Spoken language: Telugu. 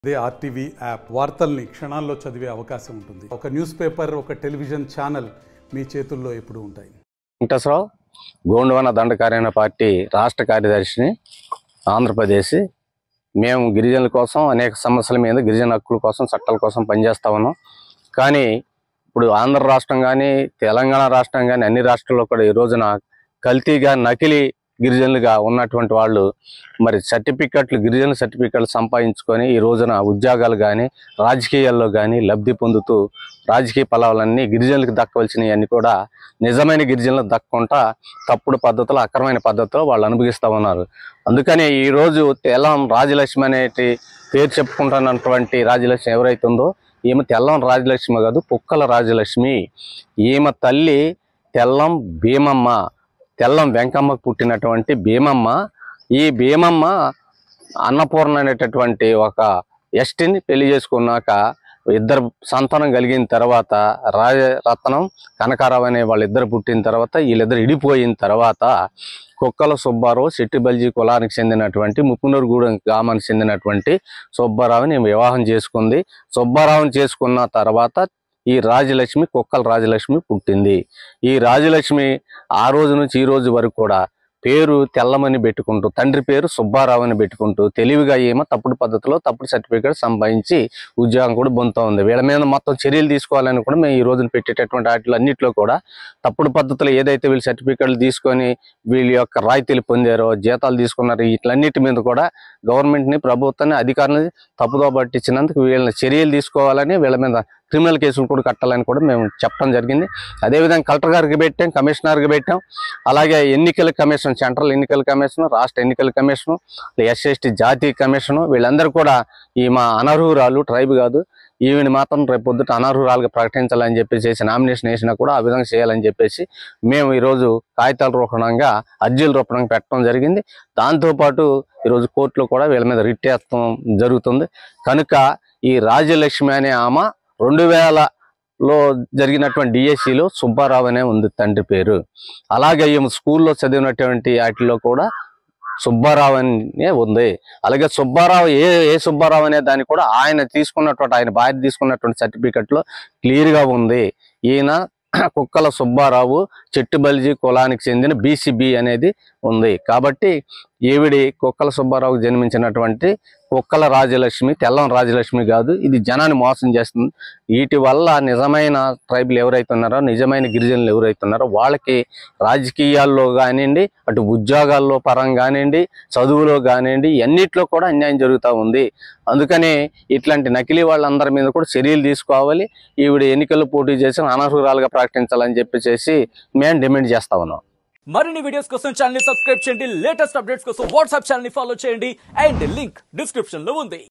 అదే ఆర్టీవీ యాప్ వార్తల్ని క్షణాల్లో చదివే అవకాశం ఉంటుంది ఒక న్యూస్ పేపర్ ఒక టెలివిజన్ ఛానల్ మీ చేతుల్లో ఎప్పుడూ ఉంటాయి వెంకటేశ్వరరావు గోండవన దండకార్యాయణ పార్టీ రాష్ట్ర కార్యదర్శిని ఆంధ్రప్రదేశ్ మేము గిరిజనుల కోసం అనేక సమస్యల మీద గిరిజన హక్కుల కోసం చట్టాల కోసం పనిచేస్తా ఉన్నాం కానీ ఇప్పుడు ఆంధ్ర రాష్ట్రం కానీ తెలంగాణ రాష్ట్రం కానీ అన్ని రాష్ట్రాల్లో కూడా ఈ రోజున కల్తీగా నకిలీ గిరిజనులుగా ఉన్నటువంటి వాళ్ళు మరి సర్టిఫికెట్లు గిరిజన సర్టిఫికెట్లు సంపాదించుకొని ఈ రోజున ఉద్యోగాలు కానీ రాజకీయాల్లో కానీ లబ్ధి పొందుతూ రాజకీయ ఫలాలన్నీ గిరిజనులకు దక్కవలసినవి అన్ని కూడా నిజమైన గిరిజనులకు దక్కకుండా తప్పుడు పద్ధతులు అక్రమైన పద్ధతిలో వాళ్ళు అనుభవిస్తూ ఉన్నారు అందుకని ఈ రోజు తెల్లం రాజలక్ష్మి అనేటి పేరు చెప్పుకుంటున్నటువంటి రాజలక్ష్మి ఎవరైతే ఉందో ఈమె తెల్లం రాజలక్ష్మి కాదు కుక్కల రాజలక్ష్మి ఈమె తల్లి తెల్లం భీమమ్మ తెల్లం వెంకమ్మకు పుట్టినటువంటి భీమమ్మ ఈ భీమమ్మ అన్నపూర్ణ అనేటటువంటి ఒక ఎస్టిని పెళ్లి చేసుకున్నాక ఇద్దరు సంతానం కలిగిన తర్వాత రాజరత్నం కనకారావు అనే వాళ్ళిద్దరు పుట్టిన తర్వాత వీళ్ళిద్దరు ఇడిపోయిన తర్వాత కుక్కల సుబ్బారావు శెట్టిబల్జీ కులానికి చెందినటువంటి ముప్పునూరుగూడెం గ్రామానికి చెందినటువంటి సుబ్బారావుని వివాహం చేసుకుంది సుబ్బారావుని చేసుకున్న తర్వాత ఈ రాజలక్ష్మి కుక్కల రాజలక్ష్మి పుట్టింది ఈ రాజలక్ష్మి ఆ రోజు నుంచి ఈ రోజు వరకు కూడా పేరు తెల్లమని పెట్టుకుంటూ తండ్రి పేరు సుబ్బారావు అని పెట్టుకుంటూ తెలివిగా ఏమో తప్పుడు పద్ధతిలో తప్పుడు సర్టిఫికేట్ సంపాదించి ఉద్యోగం కూడా పొందుతూ ఉంది వీళ్ళ మీద మొత్తం చర్యలు తీసుకోవాలని కూడా మేము ఈ రోజున పెట్టేటటువంటి వాటిలో అన్నింటిలో కూడా తప్పుడు పద్ధతిలో ఏదైతే వీళ్ళు సర్టిఫికేట్లు తీసుకొని వీళ్ళ యొక్క రాయితీలు పొందారో జీతాలు తీసుకున్నారో వీటిలన్నిటి మీద కూడా గవర్నమెంట్ని ప్రభుత్వాన్ని అధికారులని తప్పుదో పట్టించినందుకు వీళ్ళని చర్యలు తీసుకోవాలని వీళ్ళ మీద క్రిమినల్ కేసులు కూడా కట్టాలని కూడా మేము చెప్పడం జరిగింది అదేవిధంగా కలెక్టర్ గారికి పెట్టాం కమిషనర్కి పెట్టాం అలాగే ఎన్నికల కమిషన్ సెంట్రల్ ఎన్నికల కమిషన్ రాష్ట్ర ఎన్నికల కమిషన్ ఎస్ఎస్టీ జాతీయ కమిషన్ వీళ్ళందరూ కూడా ఈ మా అనర్హురాలు ట్రైబ్ కాదు ఈవిని మాత్రం రేపు పొద్దుట అనర్హురాలుగా ప్రకటించాలని చెప్పేసి నామినేషన్ వేసినా కూడా ఆ విధంగా చేయాలని చెప్పేసి మేము ఈరోజు కాగితాల రూపంగా అర్జీల రూపంగా పెట్టడం జరిగింది దాంతోపాటు ఈరోజు కోర్టులో కూడా వీళ్ళ మీద రిట్ వేస్తాం జరుగుతుంది కనుక ఈ రాజలక్ష్మి అనే ఆమె రెండు వేలలో జరిగినటువంటి డిఎస్సిలో సుబ్బారావు అనే ఉంది తండ్రి పేరు అలాగే ఈమె స్కూల్లో చదివినటువంటి వాటిలో కూడా సుబ్బారావు అనే ఉంది అలాగే సుబ్బారావు ఏ ఏ సుబ్బారావు అనే దాన్ని కూడా ఆయన తీసుకున్నటువంటి ఆయన భార్య తీసుకున్నటువంటి సర్టిఫికెట్ లో క్లియర్ గా ఉంది ఈయన కుక్కల సుబ్బారావు చెట్టుబల్జీ కులానికి చెందిన బీసీబీ అనేది ఉంది కాబట్టి ఈవిడి కుక్కల సుబ్బారావు జన్మించినటువంటి కుక్కల రాజలక్ష్మి తెల్లం రాజలక్ష్మి కాదు ఇది జనాన్ని మోసం చేస్తుంది వీటి వల్ల నిజమైన ట్రైబులు ఎవరైతే ఉన్నారో నిజమైన గిరిజనులు ఎవరైతే ఉన్నారో వాళ్ళకి రాజకీయాల్లో కానివ్వండి అటు ఉద్యోగాల్లో పరంగా కానివ్వండి చదువులో కానివ్వండి అన్నిట్లో కూడా అన్యాయం జరుగుతూ ఉంది అందుకని ఇట్లాంటి నకిలీ వాళ్ళందరి మీద కూడా చర్యలు తీసుకోవాలి ఈవిడ ఎన్నికల్లో పోటీ చేసి అనర్హురాలుగా ప్రకటించాలని చెప్పేసి మేము డిమాండ్ చేస్తా ఉన్నాం మరిన్ని వీడియోస్ కోసం ఛానల్ ని సబ్స్క్రైబ్ చేయండి లేటెస్ట్ అప్డేట్స్ కోసం వాట్సాప్ ఛానల్ ని ఫాలో చేయండి అండ్ లింక్ డిస్క్రిప్షన్ లో ఉంది